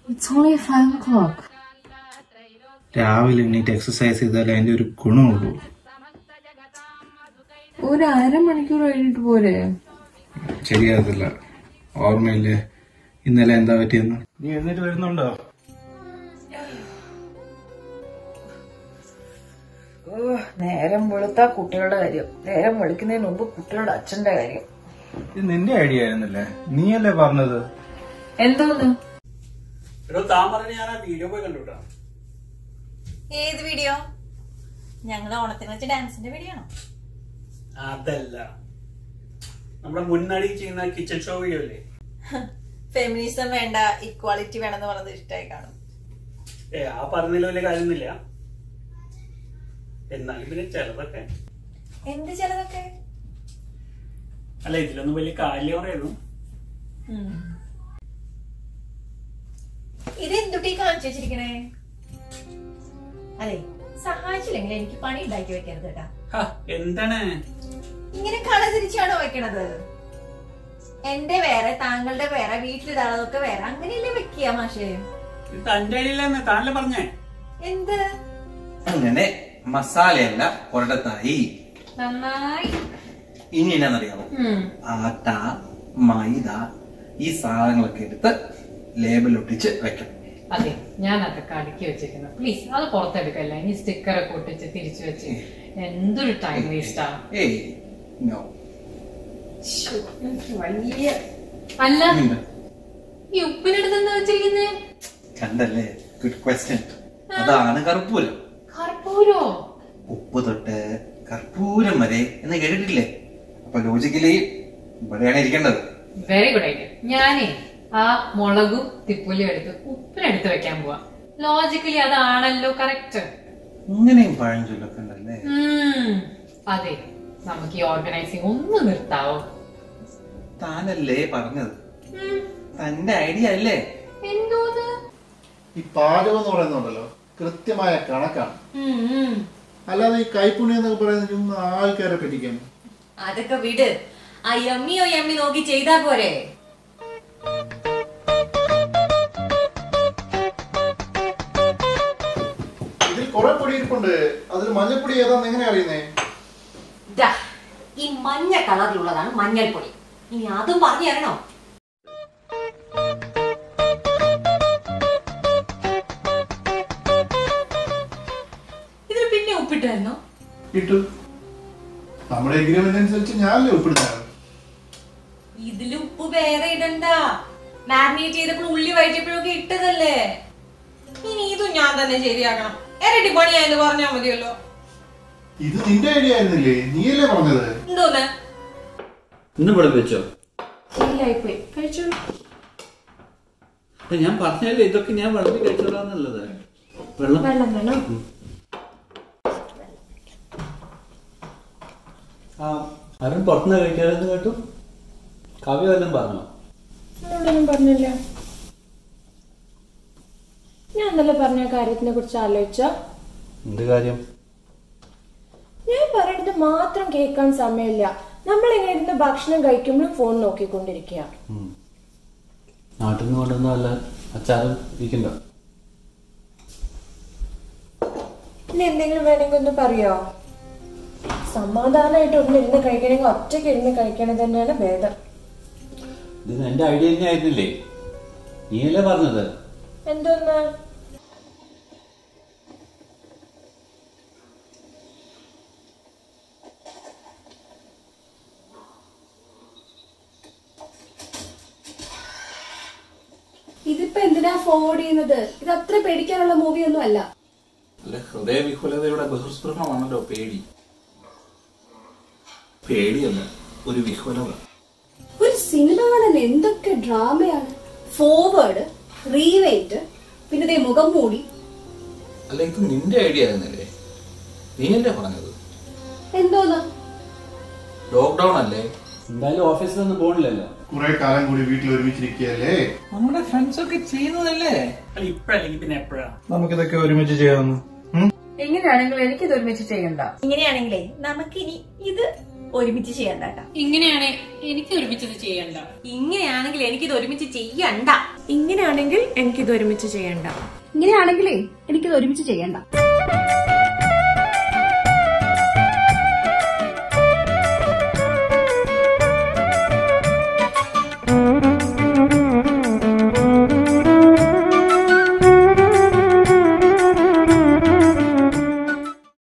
It's only five o'clock. രാവിലെ എണീറ്റ് exercise ചെയ്താലേ അതിന്റെ ഒരു ഗുണമുള്ളൂ ഒരു അരമണിക്കൂർ കഴിഞ്ഞിട്ട് പോരെ ശരിയാകത്തില്ല ഓർമ്മയില്ലേ ഇന്നലെ എന്താ പറ്റിയെന്ന് നീ എഴുന്നേറ്റ് വരുന്നുണ്ടോ നേരം വെളുത്ത കുട്ടികളുടെ കാര്യം നേരം വെളുക്കുന്നതിന് മുമ്പ് കുട്ടികളുടെ അച്ഛന്റെ കാര്യം ഇത് നിന്റെ ഐഡിയ ആയിരുന്നല്ലേ നീയല്ലേ പറഞ്ഞത് എന്തോന്ന് എടോ താൻ പറഞ്ഞ ഞാൻ ആ വീഡിയോ പോയി കണ്ടുട്ടാ ഏത് വീഡിയോ ഞങ്ങൾ ഓണത്തിന് വെച്ച ഡാൻസിന്റെ വീഡിയോ ആണോ അതല്ല നമ്മുടെ മുന്നടി ചെയ്യുന്ന കിച്ചൺ ഷോ വീഡിയോ അല്ലേ ഫെമിനിസം വേണ്ട ഇക്വാളിറ്റി വേണമെന്ന് പറഞ്ഞത് ഇഷ്ടമായി കാണും ഏ ആ പറഞ്ഞതിൽ വലിയ കാര്യമൊന്നുമില്ല എന്നാലും പിന്നെ ചിലതൊക്കെ എന്ത് ചിലതൊക്കെ അല്ല ഇതിലൊന്നും വലിയ കാര്യം പറയുന്നു ഇത് എന്തുട്ടി കാണിച്ചു വെച്ചിരിക്കണേ അതെ സഹായിച്ചില്ലെങ്കിൽ എനിക്ക് പണി ഉണ്ടാക്കി വെക്കരുത് കേട്ടാ ഹാ, എന്താണ് ഇങ്ങനെ കട തിരിച്ചാണോ വെക്കണത് എന്റെ വേറെ താങ്കളുടെ വേറെ വീട്ടിലിടാതൊക്കെ വേറെ അങ്ങനെയല്ലേ വെക്കുക മാഷേ ഇത് തന്റെ അടിയിലെന്ന് താനല്ലേ പറഞ്ഞേ എന്ത് അങ്ങനെ മസാലയെല്ലാം ഒരിടത്തായി നന്നായി ഇനി എന്നാന്നറിയാമോ ആട്ട മൈദ ഈ സാധനങ്ങളൊക്കെ എടുത്ത് ലേബൽ ഒട്ടിച്ച് വെക്കണം അതെ ഞാൻ അതൊക്കെ അടുക്കി വെച്ചിരിക്കുന്നു പ്ലീസ് അത് പുറത്തെടുക്കല്ല ഇനി സ്റ്റിക്കറൊക്കെ ഒട്ടിച്ച് തിരിച്ചു വെച്ച് എന്തൊരു ടൈം വേസ്റ്റാ ഏയ് നോ വലിയ അല്ല ഈ ഉപ്പിനെടുത്ത് എന്താ വെച്ചിരിക്കുന്നേ കണ്ടല്ലേ ഗുഡ് ക്വസ്റ്റ്യൻ അതാണ് കർപ്പൂരം കർപ്പൂരോ ഉപ്പ് തൊട്ട് കർപ്പൂരം വരെ എന്ന് കേട്ടിട്ടില്ലേ അപ്പൊ ലോജിക്കലി ഇവിടെയാണ് ഇരിക്കേണ്ടത് വെരി ഗുഡ് ഐഡിയ ഞാനേ ആ മുളകും തിപ്പുലിയും എടുത്ത് ഉപ്പിനെടുത്ത് വെക്കാൻ പോവാ ലോജിക്കലി അതാണല്ലോ കറക്റ്റ് ഇങ്ങനെയും പഴഞ്ചൊല്ലൊക്കെ ഉണ്ടല്ലേ അതെ നമുക്ക് ഈ ഓർഗനൈസിങ് ഒന്ന് നിർത്താവോ താനല്ലേ പറഞ്ഞത് തന്റെ ഐഡിയ അല്ലേ എന്തോന്ന് ഈ പാചകം എന്ന് പറയുന്നുണ്ടല്ലോ കൃത്യമായ കണക്കാണ് അല്ലാതെ ഈ കൈപ്പുണ്യം എന്നൊക്കെ പറയുന്നത് ചുമ്മാ ആൾക്കാരെ പറ്റിക്കാൻ അതൊക്കെ വിട് ആ യമ്മിയോ യമ്മി നോക്കി ചെയ്താ പോരെ ഇതിൽ കുറെ പൊടി ഇരിപ്പുണ്ട് അതിൽ മഞ്ഞപ്പൊടി ഏതാന്ന് എങ്ങനെ അറിയുന്നേ ദാ, ഈ മഞ്ഞ കളറിലുള്ളതാണ് മഞ്ഞൾപ്പൊടി ഇനി അതും പറഞ്ഞു തരണോ ഇതിൽ പിന്നെ ഉപ്പിട്ടായിരുന്നോ ഇട്ടു നമ്മുടെ എഗ്രിമെന്റ് അനുസരിച്ച് ഞാനല്ലേ ഒപ്പിടുന്നത് ഇതിൽ ഉപ്പ് വേറെ ഇടണ്ട മാരിനേറ്റ് ചെയ്തപ്പോൾ ഉള്ളി വഴറ്റിയപ്പോഴൊക്കെ ഇട്ടതല്ലേ ഇനി ഇതും ഞാൻ തന്നെ ശരിയാക്കണം ഇരട്ടി പണിയായെന്ന് പറഞ്ഞാ മതിയല്ലോ ഇത് നിന്റെ ഐഡിയ ആയിരുന്നില്ലേ നീയല്ലേ പറഞ്ഞത് എന്തോന്ന് ഇന്ന് ഇവിടെ വെച്ചോ ശരിയായിപ്പോയി കഴിച്ചു ഞാൻ പറഞ്ഞല്ലേ ഇതൊക്കെ ഞാൻ വെള്ളത്തിൽ കഴിച്ചോളാന്നുള്ളത് വെള്ളം വെള്ളം വേണം ആ അരുൺ പുറത്തുനിന്ന് കഴിക്കാറെന്ന് കേട്ടു കവി വല്ലതും പറഞ്ഞോ എന്നോടൊന്നും പറഞ്ഞില്ല ഞാൻ ഇന്നലെ പറഞ്ഞ കാര്യത്തിനെ കുറിച്ച് ആലോചിച്ച എന്ത് കാര്യം ഞാൻ പറയുന്നത് മാത്രം കേൾക്കാൻ സമയമില്ല നമ്മൾ ഇങ്ങനെ ഇരുന്ന് ഭക്ഷണം കഴിക്കുമ്പോഴും ഫോൺ നോക്കിക്കൊണ്ടിരിക്കുക നാട്ടിൽ നിന്ന് കൊണ്ടുവന്ന വല്ല അച്ചാറും ഇരിക്കണ്ടോ ഇനി എന്തെങ്കിലും വേണമെങ്കിൽ ഒന്ന് പറയോ സമാധാനമായിട്ട് ഒന്ന് ഇരുന്ന് കഴിക്കണമെങ്കിൽ ഒറ്റയ്ക്ക് ഇരുന്ന് കഴിക്കണത് തന്നെയാണ് ഭേദം ഇത് എന്റെ ഐഡിയ തന്നെ ആയിരുന്നില്ലേ നീയല്ലേ പറഞ്ഞത് എന്തോന്ന് ഇതിപ്പോ എന്തിനാ ഫോർവേഡ് ചെയ്യുന്നത് ഇത് അത്ര പേടിക്കാനുള്ള മൂവി ഒന്നും അല്ല അല്ല ഹൃദയവിഹുലതയുടെ ബഹുസ്പൃഹമാണല്ലോ പേടി പേടിയല്ല ഒരു വിഹുലത ഒരു സിനിമ കാണാൻ എന്തൊക്കെ ഡ്രാമയാണ് ഫോർവേഡ് റീവൈറ്റ് പിന്നെ ദേ മുഖം മൂടി അല്ല ഇത് നിന്റെ ഐഡിയ ആയിരുന്നല്ലേ നീയല്ലേ പറഞ്ഞത് എന്തോന്ന് ലോക്ക്ഡൌൺ അല്ലേ എന്തായാലും ഓഫീസിലൊന്നും പോണില്ലല്ലോ കുറെ കാലം കൂടി വീട്ടിൽ ഒരുമിച്ചിരിക്കുകയല്ലേ നമ്മുടെ ഫ്രണ്ട്സ് ഒക്കെ ചെയ്യുന്നതല്ലേ അല്ല ഇപ്പഴല്ലെങ്കിൽ പിന്നെ എപ്പോഴാ നമുക്കിതൊക്കെ ഒരുമിച്ച് ചെയ്യാവുന്നു ഉം? എങ്ങനെയാണെങ്കിൽ എനിക്കിത് ഒരുമിച്ച് ചെയ്യണ്ട ഇങ്ങനെയാണെങ്കിലേ നമുക്കിനി ഇത് ഒരുമിച്ച് ചെയ്യണ്ട കേട്ടോ ഇങ്ങനെയാണെ എനിക്ക് ഒരുമിച്ചത് ചെയ്യണ്ട ഇങ്ങനെയാണെങ്കിൽ എനിക്കിത് ഒരുമിച്ച് ചെയ്യണ്ട ഇങ്ങനെയാണെങ്കിൽ എനിക്കിത് ഒരുമിച്ച് ചെയ്യണ്ട ഇങ്ങനെയാണെങ്കിലേ എനിക്കിത് ഒരുമിച്ച് ചെയ്യണ്ട